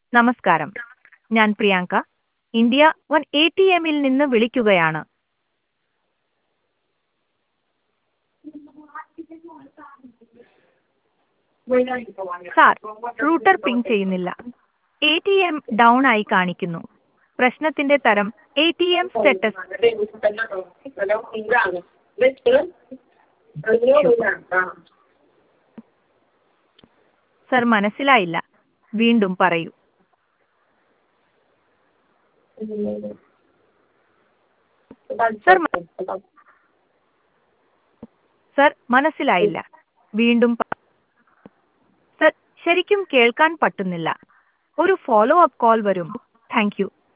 നമസ്കാരം ഞാൻ Priyanka India one A T എമ്മിൽ നിന്ന് വിളിക്കുകയാണ് സാർ റൂട്ടർ പിങ് ചെയ്യുന്നില്ല എ ടി എം ഡൗൺ ആയി കാണിക്കുന്നു പ്രശ്നത്തിന്റെ തരം A T M status sir മനസ്സിലായില്ല വീണ്ടും പറയൂ സർ സർ മനസ്സിലായില്ല വീണ്ടും പ- സർ ശരിക്കും കേൾക്കാൻ പറ്റുന്നില്ല ഒരു ഫോളോ അപ്പ് കോൾ വരും താങ്ക് യു